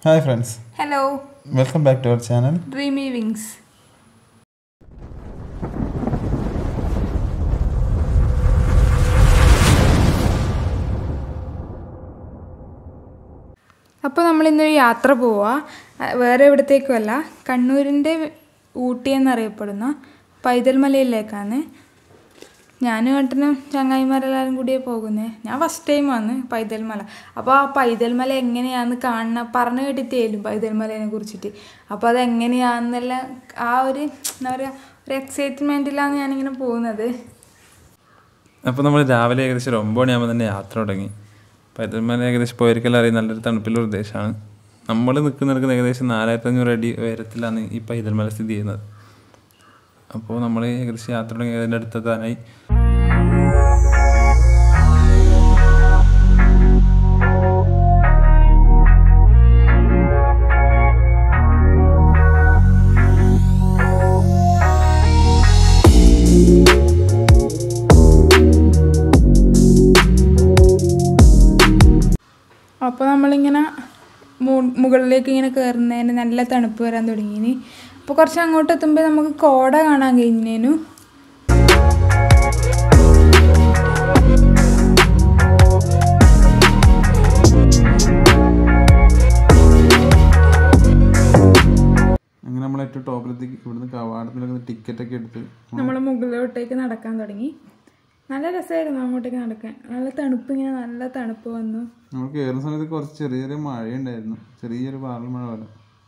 hi friends hello welcome back to our channel Dreamy Wings അപ്പോൾ നമ്മൾ ഇന്നൊരു യാത്ര പോവാ അഹ് വേറെ എവിടത്തേക്കുമല്ല കണ്ണൂരിൻ്റെ ഊട്ടി എന്നറിയപ്പെടുന്ന പൈതൽ മലയിലേക്കാണ് ഞാനും ഏട്ടനും ചങ്ങായിമാരെല്ലാവരും കൂടിയേ പോകുന്നത് ഞാൻ ഫസ്റ്റ് ടൈം വന്ന് പൈതൽ മല അപ്പോൾ ആ പൈതൽ മല എങ്ങനെയാന്ന് കാണുന്ന പറഞ്ഞു കേട്ടിട്ടേലും പൈതൽ മലേനെ കുറിച്ചിട്ട് അപ്പോൾ അത് എങ്ങനെയാണെന്നെല്ലാം ആ ഒരു എന്താ പറയുക ഒരു എക്സൈറ്റ്മെൻറ്റിലാണ് ഞാനിങ്ങനെ പോകുന്നത് അപ്പോൾ നമ്മൾ രാവിലെ ഏകദേശം ഒരു ഒമ്പത് മണിയാകുമ്പോൾ തന്നെ യാത്ര തുടങ്ങി പരുത്തന്മാരെ ഏകദേശം പോയിരിക്കൽ അറിയാം നല്ലൊരു തണുപ്പുള്ള പ്രദേശമാണ് നമ്മൾ നിൽക്കുന്നിടക്കുന്ന ഏകദേശം നാലായിരത്തി അഞ്ഞൂറ് അടി ഉയരത്തിലാണ് ഈ പൈതൽമല സ്ഥിതി ചെയ്യുന്നത് അപ്പോൾ നമ്മൾ ഏകദേശം യാത്ര തുടങ്ങി അതിൻ്റെ അടുത്തെത്താനായി അപ്പോൾ നമ്മളിങ്ങനെ മു- മുകളിലേക്ക് ഇങ്ങനെ കയറുന്നതിന് നല്ല തണുപ്പ് വരാൻ തുടങ്ങിയിന് അപ്പോൾ കുറച്ച് അങ്ങോട്ട് എത്തുമ്പോൾ നമുക്ക് കോട കാണാൻ കഴിഞ്ഞേനു അങ്ങനെ നമ്മൾ ഏറ്റവും ടോപ്പിലെത്തി ഇവിടുന്ന് കവാടത്തിലൊക്കെ ടിക്കറ്റൊക്കെ എടുത്ത് നമ്മൾ മുകളിലോട്ടേക്ക് നടക്കാൻ തുടങ്ങി നല്ല രസമായിരുന്നു അങ്ങോട്ടേക്ക് നടക്കാൻ നല്ല തണുപ്പ് ഇങ്ങനെ നല്ല തണുപ്പ് വന്നു നമ്മൾ കയറുന്ന സമയത്ത് കുറച്ച് ചെറിയ ചെറിയ മഴയുണ്ടായിരുന്നു ചെറിയൊരു പാറൽ മഴ പോലെ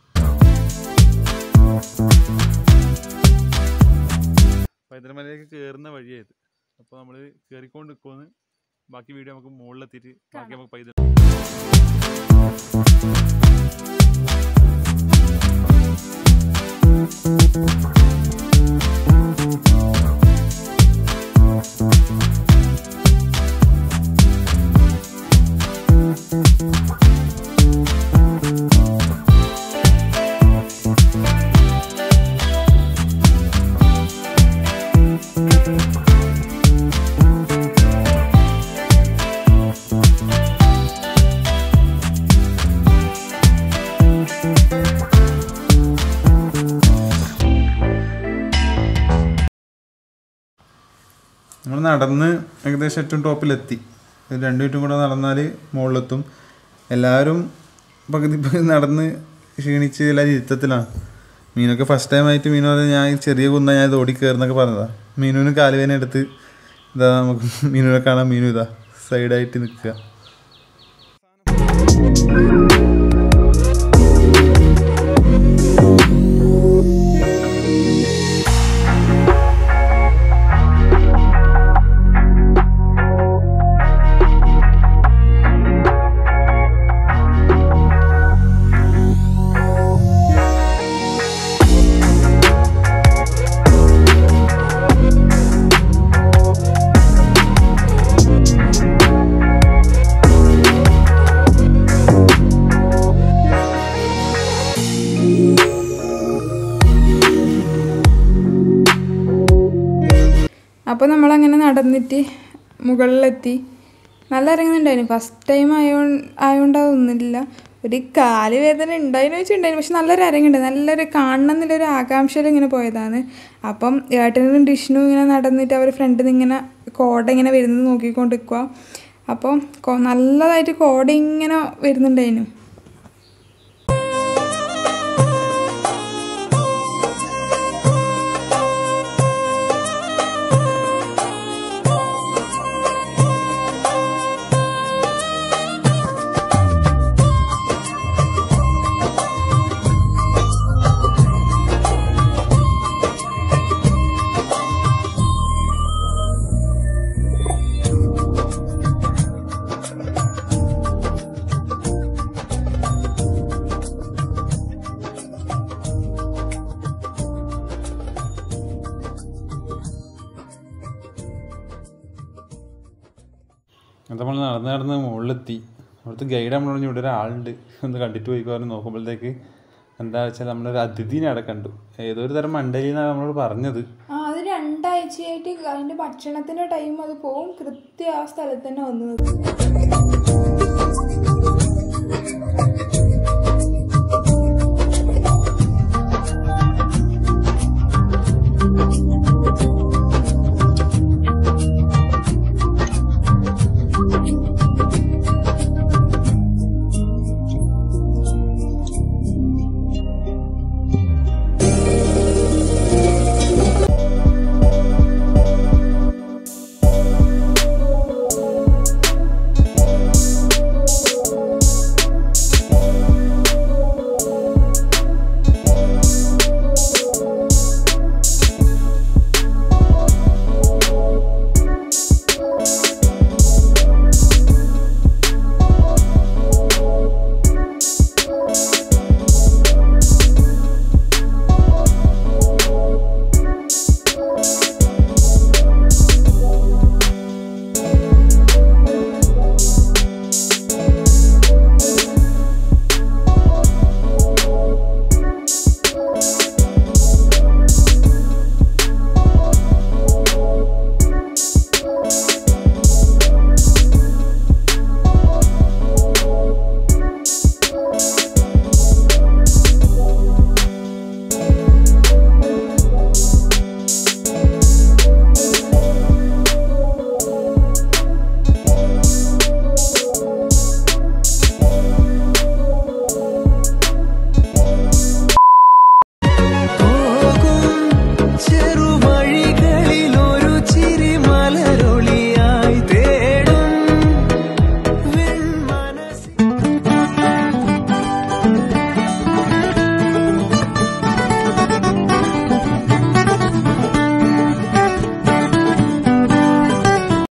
പൈതൽമലയിലേക്ക് കയറുന്ന വഴിയായത് അപ്പോൾ നമ്മൾ കയറിക്കൊണ്ട് നിൽക്കുമെന്ന് ബാക്കി വീഡിയോ നമുക്ക് മുകളിലെത്തിയിട്ട് ബാക്കി നമുക്ക് പൈതൽ നമ്മൾ നടന്ന് ഏകദേശം ഏറ്റവും ടോപ്പിലെത്തി ഒരു രണ്ട് മിനിറ്റും കൂടെ നടന്നാൽ മുകളിലെത്തും എല്ലാവരും പകുതി പകുതി നടന്ന് ക്ഷീണിച്ച് എല്ലാവരും ഇരുത്തത്തിലാണ് മീനൊക്കെ ഫസ്റ്റ് ടൈം ആയിട്ട് മീനു പറഞ്ഞാൽ ഞാൻ ഈ ചെറിയ കുന്ന ഞാൻ ഇത് ഓടി കയറുന്നൊക്കെ പറഞ്ഞതാ മീനുവിന് കാലുവേന എടുത്ത് ഇതാ നമുക്ക് മീനുവിനെ കാണാൻ മീനു ഇതാ സൈഡായിട്ട് നിൽക്കുക അപ്പോൾ നമ്മളങ്ങനെ നടന്നിട്ട് മുകളിലെത്തി നല്ല ഇറങ്ങുന്നുണ്ടായിരുന്നു ഫസ്റ്റ് ടൈം ആയോ ആയോണ്ടാവുന്നില്ല ഒരു കാല് വേദന ഉണ്ടായിരുന്നു വെച്ചിട്ടുണ്ടായിരുന്നു പക്ഷെ നല്ലൊരു ഇറങ്ങുണ്ട് നല്ലൊരു കാണണം എന്നുള്ളൊരു ആകാംക്ഷയിൽ ഇങ്ങനെ പോയതാണ് അപ്പം ഏട്ടനും ഡിഷ്ണും ഇങ്ങനെ നടന്നിട്ട് അവർ ഫ്രണ്ടിൽ നിന്ന് ഇങ്ങനെ കോട ഇങ്ങനെ വരുന്നത് നോക്കിക്കൊണ്ട് നിൽക്കുക അപ്പം കൊ- നല്ലതായിട്ട് കോട ഇങ്ങനെ വരുന്നുണ്ടായിരുന്നു അത് നമ്മൾ നടന്ന് നടന്ന് മുകളിലെത്തി അവിടുത്തെ ഗൈഡ് നമ്മളോട് ഇവിടെ ഒരാളുണ്ട് ഒന്ന് കണ്ടിട്ട് പോയി പറഞ്ഞ് നോക്കുമ്പോഴത്തേക്ക് എന്താ വെച്ചാൽ നമ്മളൊരു അതിഥീനെ അവിടെ കണ്ടു ഏതോ ഒരു തരം മണ്ടലി എന്നാണ് നമ്മളോട് പറഞ്ഞത് ആ അത് രണ്ടാഴ്ചയായിട്ട് അതിന്റെ ഭക്ഷണത്തിന്റെ ടൈം അത് പോവും കൃത്യം ആ സ്ഥലത്ത് തന്നെ വന്നു നിൽക്കും